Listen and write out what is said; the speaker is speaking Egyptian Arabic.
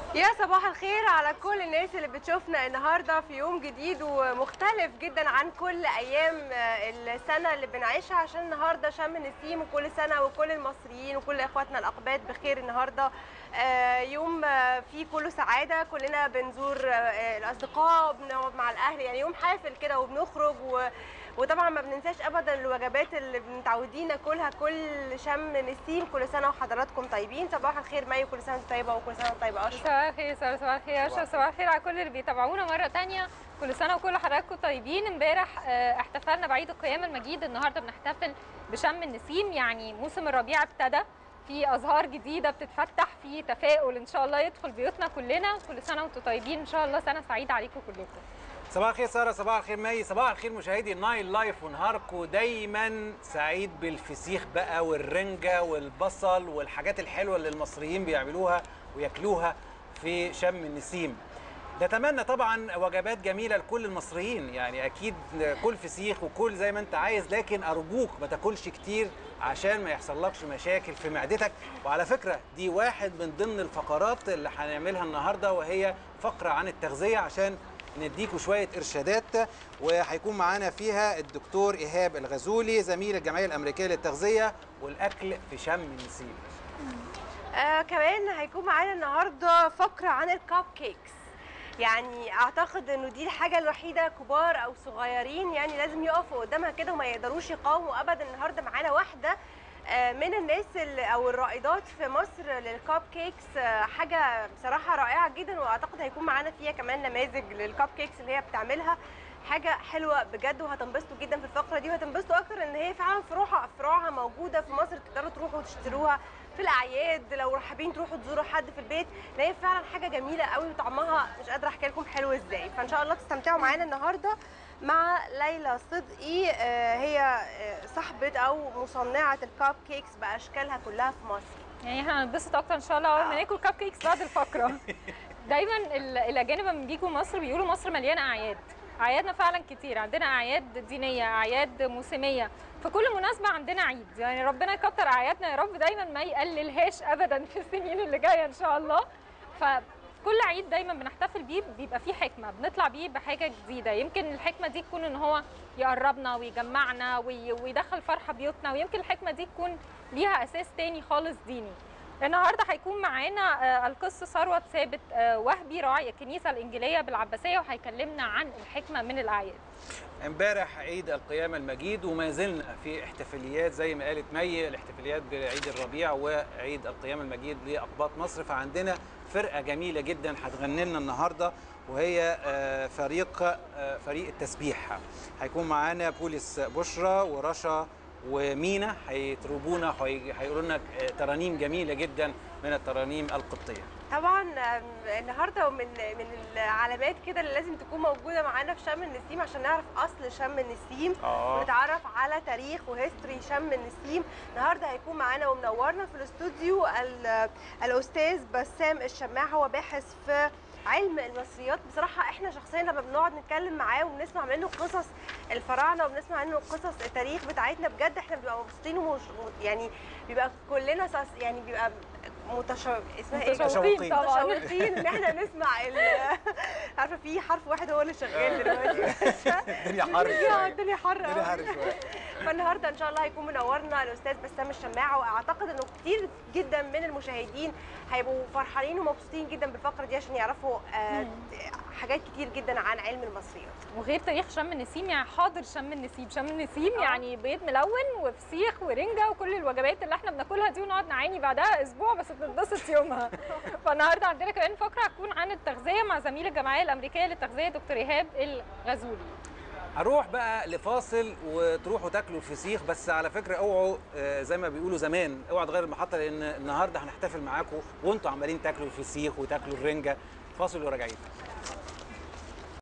يا صباح الخير على كل الناس اللي بتشوفنا النهارده في يوم جديد ومختلف جدا عن كل ايام السنه اللي بنعيشها عشان النهارده شم النسيم وكل سنه وكل المصريين وكل اخواتنا الاقباط بخير النهارده آه، يوم آه، فيه كله سعاده كلنا بنزور آه، الاصدقاء بنقعد مع الاهل يعني يوم حافل كده وبنخرج و وطبعا ما بننساش ابدا الوجبات اللي متعودين ناكلها كل شم نسيم كل سنه وحضراتكم طيبين صباح الخير مي وكل سنه وانت طيبه وكل سنه وانت طيبه اشرف صباح الخير سارة صباح الخير يا اشرف صباح الخير على كل اللي بيتابعونا مره تانية كل سنه وكل حضراتكم طيبين امبارح آه، احتفلنا بعيد القيامه المجيد النهارده بنحتفل بشم النسيم يعني موسم الربيع ابتدى في ازهار جديده بتتفتح في تفاؤل ان شاء الله يدخل بيوتنا كلنا كل سنه وانتم طيبين ان شاء الله سنه سعيده عليكم كلكم صباح الخير ساره صباح الخير مي صباح الخير مشاهدي النايل لايف ونهاركم دايما سعيد بالفسيخ بقى والرنجه والبصل والحاجات الحلوه اللي المصريين بيعملوها وياكلوها في شم النسيم نتمنى طبعا وجبات جميله لكل المصريين يعني اكيد كل فسيخ وكل زي ما انت عايز لكن ارجوك ما تاكلش كتير عشان ما يحصلكش مشاكل في معدتك وعلى فكره دي واحد من ضمن الفقرات اللي هنعملها النهارده وهي فقره عن التغذيه عشان نديكوا شويه ارشادات وهيكون معانا فيها الدكتور ايهاب الغزولي زميل الجمعيه الامريكيه للتغذيه والاكل في شم النسيم آه كمان هيكون معانا النهارده فقره عن الكاب كيكس يعني اعتقد انه دي الحاجه الوحيده كبار او صغيرين يعني لازم يقفوا قدامها كده وما يقدروش يقاوموا ابدا النهارده معانا واحده آه، من الناس اللي او الرائدات في مصر للكاب كيكس آه، حاجه بصراحه رائعه جدا واعتقد هيكون معانا فيها كمان نماذج للكاب كيكس اللي هي بتعملها حاجه حلوه بجد وهتنبسطوا جدا في الفقره دي وهتنبسطوا اكتر ان هي فعلا فروعها فروعها موجوده في مصر تقدروا تروحوا تشتروها في الاعياد لو حابين تروحوا تزوروا حد في البيت لان هي فعلا حاجه جميله قوي وطعمها مش قادره احكي لكم حلو ازاي فان شاء الله تستمتعوا معانا النهارده مع ليلى صدقي آه، هي آه، صاحبه او مصنعه الكاب كيكس باشكالها كلها في مصر يعني احنا هنتبسط اكتر ان شاء الله اول ما ناكل كاب كيكس بعد الفقره دايما ال- الاجانب لما بيجوا مصر بيقولوا مصر مليانه اعياد اعيادنا فعلا كتير عندنا اعياد دينيه اعياد موسميه في كل مناسبه عندنا عيد يعني ربنا يكتر اعيادنا يا رب دايما ما يقللهاش ابدا في السنين اللي جايه ان شاء الله فكل عيد دايما بنحتفل بيه بيبقى فيه حكمه بنطلع بيه بحاجه جديده يمكن الحكمه دي تكون ان هو يقربنا ويجمعنا وي- ويدخل فرحه بيوتنا ويمكن الحكمه دي تكون ليها اساس تاني خالص ديني النهارده هيكون معانا آه، القس ثروت ثابت آه، وهبي راعي الكنيسه الانجيليه بالعباسيه وهيكلمنا عن الحكمه من الاعياد امبارح عيد القيامة المجيد وما زلنا في احتفاليات زي ما قالت مي الاحتفاليات بعيد الربيع وعيد القيامة المجيد لأقباط مصر فعندنا فرقة جميلة جدا هتغني لنا النهاردة وهي آه، فريق آه، فريق التسبيح هيكون معانا بوليس بشرى ورشا ومينا هيطربونا وهي- هيقولوا لنا آه، ترانيم جميلة جدا من الترانيم القبطية طبعا آم، النهارده من من العلامات كده اللي لازم تكون موجوده معانا في شم النسيم عشان نعرف اصل شم النسيم آه. ونتعرف على تاريخ وهيستوري شم النسيم النهارده هيكون معانا ومنورنا في الاستوديو ال- الاستاذ بسام الشماع هو باحث في علم المصريات بصراحه احنا شخصيا لما بنقعد نتكلم معاه وبنسمع منه قصص الفراعنه وبنسمع منه قصص التاريخ بتاعتنا بجد احنا بنبقى مبسوطين ومش يعني بيبقى كلنا ساس- يعني بيبقى متشو... اسمها ايه متشوقين. طبعا متشوقين ان احنا نسمع ال- عارفه في حرف واحد هو اللي شغال دلوقتي الدنيا حر الدنيا شوية الدنيا حر الدنيا أوي. حر شوية فالنهارده ان شاء الله هيكون منورنا الاستاذ بسام الشماعه واعتقد انه كتير جدا من المشاهدين هيبقوا فرحانين ومبسوطين جدا بالفقره دي عشان يعرفوا آه، حاجات كتير جدا عن علم المصريات وغير تاريخ شم النسيم يعني حاضر شم النسيم شم النسيم آه. يعني بيض ملون وفسيخ ورنجه وكل الوجبات اللي احنا بناكلها دي ونقعد نعاني بعدها اسبوع بس بنتبسط يومها فالنهارده عندنا كمان فقره هتكون عن التغذيه مع زميل الجمعيه الامريكيه للتغذيه دكتور ايهاب الغزولي هروح بقى لفاصل وتروحوا تاكلوا الفسيخ بس على فكره اوعوا آه، زي ما بيقولوا زمان اوعوا تغيروا المحطه لان النهارده هنحتفل معاكم وانتوا عمالين تاكلوا الفسيخ وتاكلوا الرنجه فاصل وراجعين